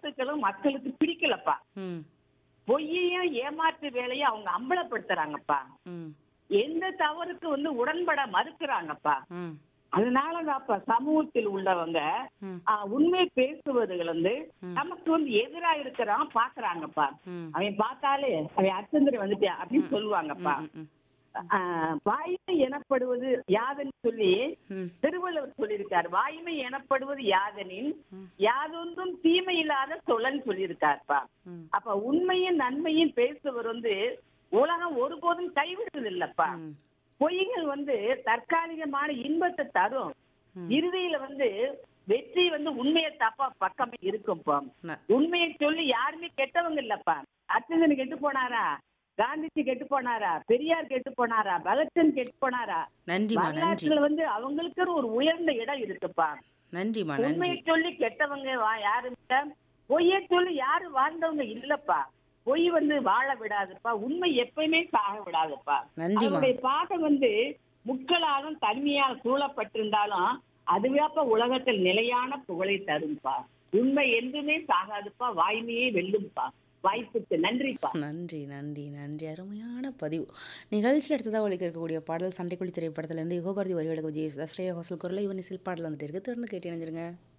கருத்துக்களும் மக்களுக்கு பிடிக்கலப்பா ம் பொய்யையும் ஏமாற்று வேலையை அவங்க அம்பலப்படுத்துறாங்கப்பா ம் எந்த தவறுக்கு வந்து உடன்பட மறுக்கிறாங்கப்பா ம் அதனாலதான்ப்பா சமூகத்தில் உள்ளவங்க ம். ஆ, உண்மை பேசுவதுகள் வந்து நமக்கு வந்து எதிரா இருக்கிறான் பாக்குறாங்கப்பா ம். அவன் பார்த்தாலே அவன் அச்சந்திரி வந்துட்டான் அப்படின்னு சொல்லுவாங்கப்பா ம், ம். ஆ, வாய்மை எனப்படுவது யாதன்னு சொல்லி ம். திருவள்ளுவர் சொல்லியிருக்கார் வாய்மை எனப்படுவது யாதனின் யாதொன்றும் தீமை இல்லாத சொல்லன்னு சொல்லியிருக்காருப்பா ம். அப்ப உண்மையும் நன்மையும் பேசுவர் வந்து உலகம் ஒருபோதும் கைவிடுறது இல்லப்பா ம். பொய்கள் வந்து தற்காலிகமான இன்பத்தை தரும் இறுதியில வந்து வெற்றி வந்து உண்மையை தப்பா பக்கமே இருக்கும்ப்பா ந- உண்மையை சொல்லி யாருமே கெட்டவங்க இல்லப்பா அர்ச்சந்தன் கெட்டு போனாரா காந்திஜி கெட்டு போனாரா பெரியார் கெட்டு போனாரா பகத்சிங் கெட்டு போனாரா நன்றிம்மா நன்றி வரலாற்றுல வந்து அவங்களுக்கு ஒரு உயர்ந்த இடம் இருக்குப்பா நன்றிம்மா நன்றி உண்மையை சொல்லி கெட்டவங்க வா- யாரும் இல்ல பொய்யை சொல்லி யாரும் வாழ்ந்தவங்க இல்லப்பா பொய் வந்து வாழ விடாதுப்பா உண்மை எப்பயுமே சாக விடாதுப்பா நன்றிம்மா அவருடைய பாடம் வந்து முக்களாலும் தனிமையால் சூழப்பட்டிருந்தாலும் அதுவேப்பா உலகத்தில் நிலையான புகழை தரும்பா உண்மை என்றுமே சாகாதுப்பா வாய்மையே வெல்லும்பா வாய்ப்புக்கு நன்றிப்பா நன்றி நன்றி நன்றி அருமையான பதிவு நிகழ்ச்சியில் அடுத்ததாக ஒழிக்க இருக்கக்கூடிய பாடல் சண்டைக்குழி திரைப்படத்திலிருந்து யுகபாரதி வரிகளுக்கு விஜய் ஸ்ரேயா ஹோசல் குரலை இவன் இசையில் பாடல் வந்துட்டு இருக்கு தொடர்ந்து கேட்டு இணைஞ்சிருங்க